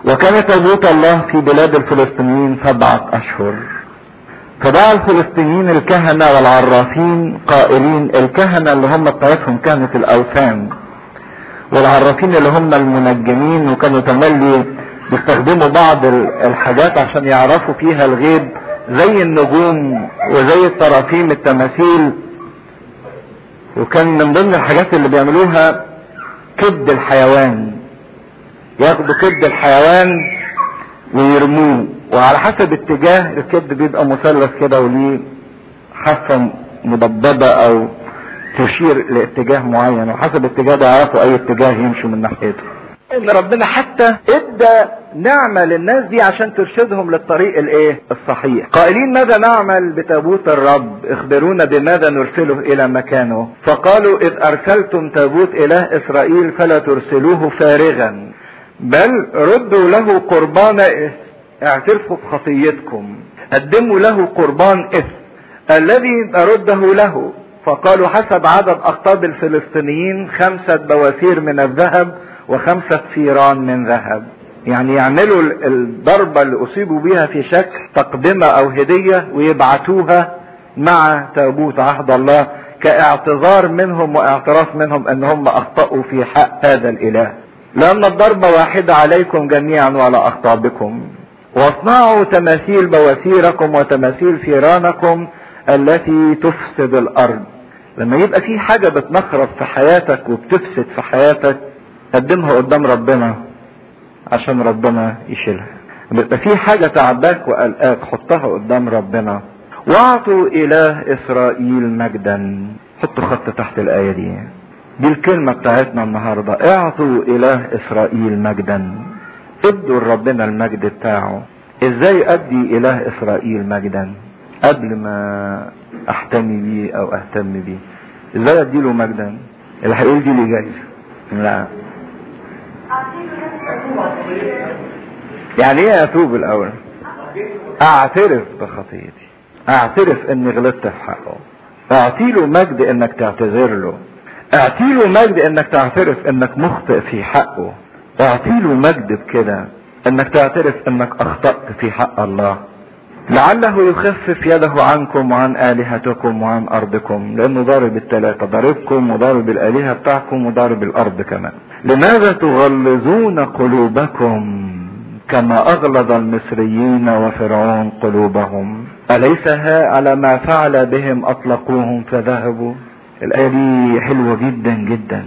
وكان تابوت الله في بلاد الفلسطينيين سبعة اشهر فدعا الفلسطينيين الكهنة والعرافين قائلين الكهنة اللي هم بتاعتهم كانت الاوثان والعرافين اللي هم المنجمين وكانوا تملي بيستخدموا بعض الحاجات عشان يعرفوا فيها الغيب زي النجوم وزي الطرافيم التماثيل وكان من ضمن الحاجات اللي بيعملوها كبد الحيوان ياخدوا كبد الحيوان ويرموه وعلى حسب اتجاه الكبد بيبقى مثلث كده وليه حافة مضببة او تشير لاتجاه معين وحسب اتجاه ده يعرفوا اي اتجاه يمشوا من ناحيته ان ربنا حتى ادى نعمة للناس دي عشان ترشدهم للطريق الايه الصحيح قائلين ماذا نعمل بتابوت الرب اخبرونا بماذا نرسله الى مكانه فقالوا اذ ارسلتم تابوت اله اسرائيل فلا ترسلوه فارغا بل ردوا له قربان اعترفوا بخطيتكم قدموا له قربان اثم الذي نرده له فقالوا حسب عدد اقطاب الفلسطينيين خمسة بواسير من الذهب وخمسة ثيران من ذهب يعني يعملوا الضربة اللي اصيبوا بها في شكل تقدمة او هدية ويبعتوها مع تابوت عهد الله كاعتذار منهم واعتراف منهم ان هم اخطأوا في حق هذا الاله لان الضربة واحدة عليكم جميعا وعلى اخطابكم واصنعوا تماثيل بواسيركم وتماثيل ثيرانكم التي تفسد الارض لما يبقى في حاجة بتنخرب في حياتك وبتفسد في حياتك قدمها قدام ربنا عشان ربنا يشيلها بيبقى في حاجة تعباك وقلقاك حطها قدام ربنا واعطوا اله اسرائيل مجدا حطوا خط تحت الاية دي دي الكلمة بتاعتنا النهاردة اعطوا اله اسرائيل مجدا ادوا لربنا المجد بتاعه ازاي ادي اله اسرائيل مجدا قبل ما احتمي بيه او اهتم بيه ازاي اديله مجدا اللي هيقول دي لي جايزه لا يعني ايه اتوب الاول اعترف بخطيتي اعترف اني غلطت في حقه اعطي له مجد انك تعتذر له اعطي له مجد انك تعترف انك مخطئ في حقه اعطي له مجد بكده انك تعترف انك اخطأت في حق الله لعله يخفف يده عنكم وعن آلهتكم وعن أرضكم لأنه ضارب الثلاثة ضاربكم وضارب الآلهة بتاعكم وضارب الأرض كمان لماذا تغلظون قلوبكم كما أغلظ المصريين وفرعون قلوبهم أليس ها على ما فعل بهم أطلقوهم فذهبوا الآية دي حلوة جدا جدا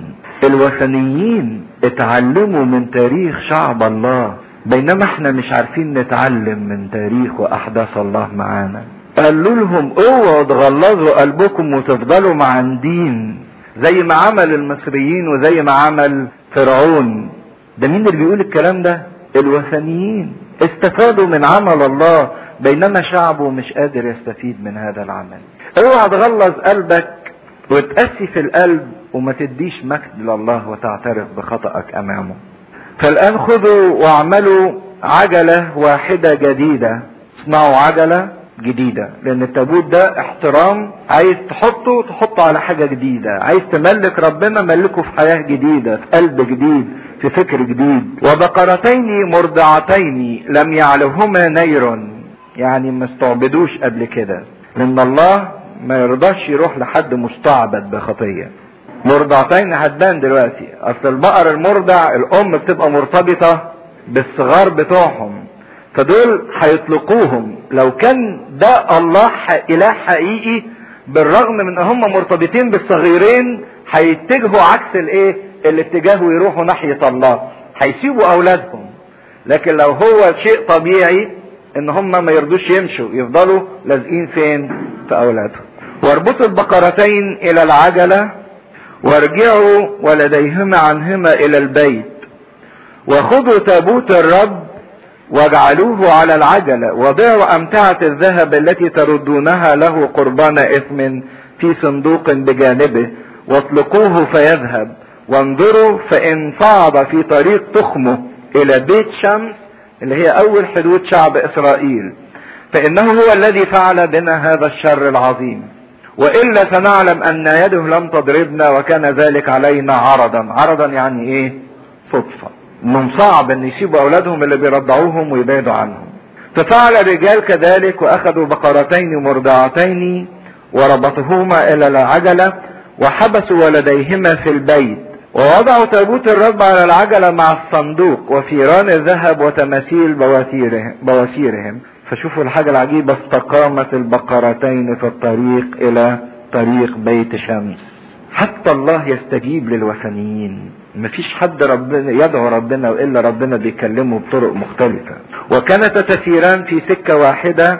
الوثنيين اتعلموا من تاريخ شعب الله بينما احنا مش عارفين نتعلم من تاريخ واحداث الله معانا قالوا لهم اوعوا تغلظوا قلبكم وتفضلوا معاندين زي ما عمل المصريين وزي ما عمل فرعون ده مين اللي بيقول الكلام ده الوثنيين استفادوا من عمل الله بينما شعبه مش قادر يستفيد من هذا العمل اوعى تغلظ قلبك وتقسي في القلب وما تديش مجد لله وتعترف بخطأك امامه فالان خذوا واعملوا عجلة واحدة جديدة اصنعوا عجلة جديدة لان التابوت ده احترام عايز تحطه تحطه على حاجة جديدة عايز تملك ربنا ملكه في حياة جديدة في قلب جديد في فكر جديد وبقرتين مرضعتين لم يعلهما نير يعني ما استعبدوش قبل كده لان الله ما يرضاش يروح لحد مستعبد بخطيه مرضعتين هتبان دلوقتي اصل البقر المرضع الام بتبقى مرتبطة بالصغار بتوعهم فدول هيطلقوهم لو كان ده الله اله حقيقي بالرغم من ان هم مرتبطين بالصغيرين هيتجهوا عكس الايه الاتجاه ويروحوا ناحية الله هيسيبوا اولادهم لكن لو هو شيء طبيعي ان هم ما يرضوش يمشوا يفضلوا لازقين فين في اولادهم واربطوا البقرتين الى العجله وارجعوا ولديهما عنهما الى البيت وخذوا تابوت الرب واجعلوه على العجلة وضعوا امتعة الذهب التي تردونها له قربان اثم في صندوق بجانبه واطلقوه فيذهب وانظروا فان صعد في طريق تخمه الى بيت شمس اللي هي اول حدود شعب اسرائيل فانه هو الذي فعل بنا هذا الشر العظيم والا فنعلم ان يده لم تضربنا وكان ذلك علينا عرضا عرضا يعني ايه صدفة انهم صعب ان يسيبوا اولادهم اللي بيرضعوهم ويبعدوا عنهم ففعل الرجال كذلك واخذوا بقرتين مرضعتين وربطهما الى العجلة وحبسوا ولديهما في البيت ووضعوا تابوت الرب على العجلة مع الصندوق وفيران الذهب وتماثيل بواسيرهم, بواسيرهم فشوفوا الحاجة العجيبة استقامت البقرتين في الطريق الى طريق بيت شمس حتى الله يستجيب للوثنيين مفيش حد ربنا يدعو ربنا والا ربنا بيكلمه بطرق مختلفة وكانت تسيران في سكة واحدة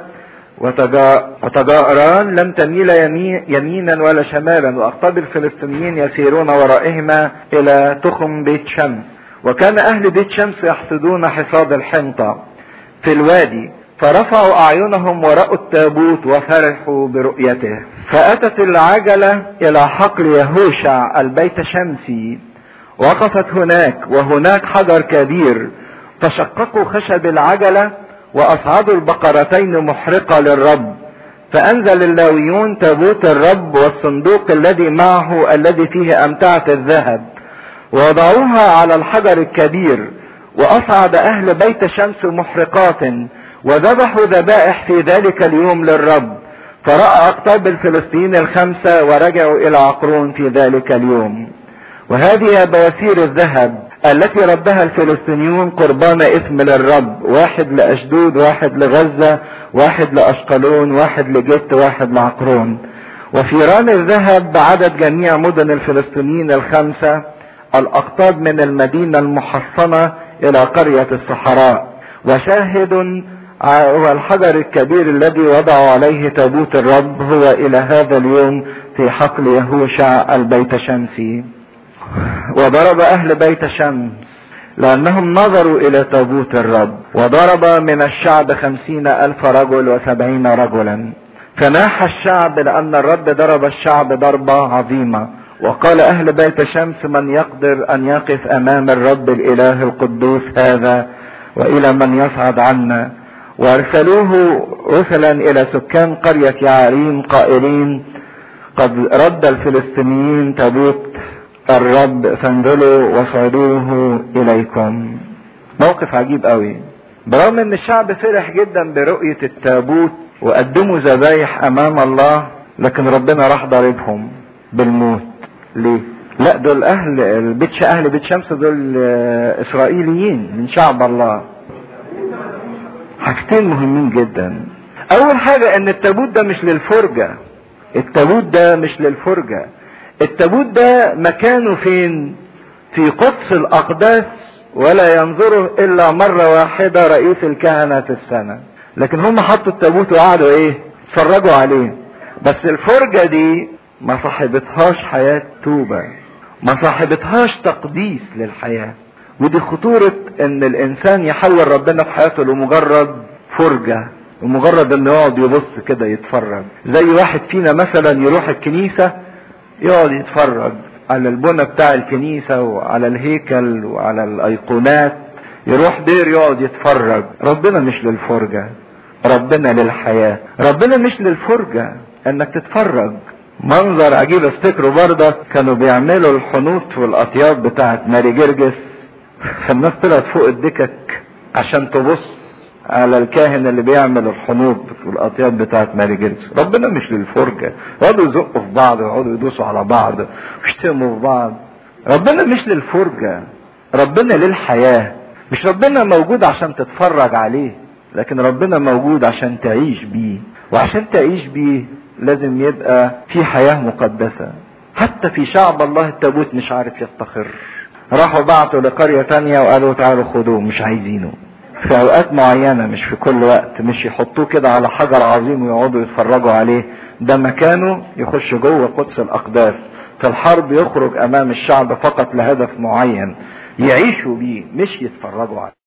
وتجاران لم تميل يمينا ولا شمالا واقطاب الفلسطينيين يسيرون ورائهما الى تخم بيت شمس وكان اهل بيت شمس يحصدون حصاد الحنطة في الوادي فرفعوا اعينهم ورأوا التابوت وفرحوا برؤيته فاتت العجلة الى حقل يهوشع البيت شمسي وقفت هناك وهناك حجر كبير فشققوا خشب العجلة واصعدوا البقرتين محرقة للرب فانزل اللاويون تابوت الرب والصندوق الذي معه الذي فيه امتعة الذهب ووضعوها على الحجر الكبير واصعد اهل بيت شمس محرقات وذبحوا ذبائح في ذلك اليوم للرب فرأى اقطاب الفلسطينيين الخمسة ورجعوا الى عقرون في ذلك اليوم وهذه بواسير الذهب التي ردها الفلسطينيون قربان اثم للرب واحد لاشدود واحد لغزة واحد لاشقلون واحد لجت واحد لعقرون وفيران الذهب بعدد جميع مدن الفلسطينيين الخمسة الاقطاب من المدينة المحصنة الى قرية الصحراء وشاهد هو الحجر الكبير الذي وضعوا عليه تابوت الرب هو الى هذا اليوم في حقل يهوشع البيت شمسي وضرب اهل بيت شمس لانهم نظروا الى تابوت الرب وضرب من الشعب خمسين الف رجل وسبعين رجلا فناح الشعب لان الرب ضرب الشعب ضربة عظيمة وقال اهل بيت شمس من يقدر ان يقف امام الرب الاله القدوس هذا والى من يصعد عنا وارسلوه رسلا الى سكان قرية يعرين قائلين قد رد الفلسطينيين تابوت الرب فانزلوا وصعدوه اليكم موقف عجيب قوي برغم ان الشعب فرح جدا برؤية التابوت وقدموا ذبايح امام الله لكن ربنا راح ضاربهم بالموت ليه لا دول اهل البيت اهل بيت شمس دول اسرائيليين من شعب الله حاجتين مهمين جدا اول حاجة ان التابوت ده مش للفرجة التابوت ده مش للفرجة التابوت ده مكانه فين في قدس الاقداس ولا ينظره الا مرة واحدة رئيس الكهنة في السنة لكن هم حطوا التابوت وقعدوا ايه اتفرجوا عليه بس الفرجة دي ما صاحبتهاش حياة توبة ما صاحبتهاش تقديس للحياة ودي خطورة ان الانسان يحول ربنا في حياته لمجرد فرجة ومجرد انه يقعد يبص كده يتفرج زي واحد فينا مثلا يروح الكنيسة يقعد يتفرج على البنى بتاع الكنيسة وعلى الهيكل وعلى الايقونات يروح دير يقعد يتفرج ربنا مش للفرجة ربنا للحياة ربنا مش للفرجة انك تتفرج منظر عجيب افتكروا برضه كانوا بيعملوا الحنوط والاطياب بتاعت ماري جرجس فالناس طلعت فوق الدكك عشان تبص على الكاهن اللي بيعمل الحنوط والاطياب بتاعت ماري جرجس ربنا مش للفرجة يقعدوا يزقوا في بعض ويقعدوا يدوسوا على بعض ويشتموا في بعض ربنا مش للفرجة ربنا للحياة مش ربنا موجود عشان تتفرج عليه لكن ربنا موجود عشان تعيش بيه وعشان تعيش بيه لازم يبقى في حياة مقدسة حتى في شعب الله التابوت مش عارف يستقر راحوا بعتوا لقرية تانية وقالوا تعالوا خدوه مش عايزينه في اوقات معينة مش في كل وقت مش يحطوه كده على حجر عظيم ويقعدوا يتفرجوا عليه ده مكانه يخش جوه قدس الاقداس في الحرب يخرج امام الشعب فقط لهدف معين يعيشوا بيه مش يتفرجوا عليه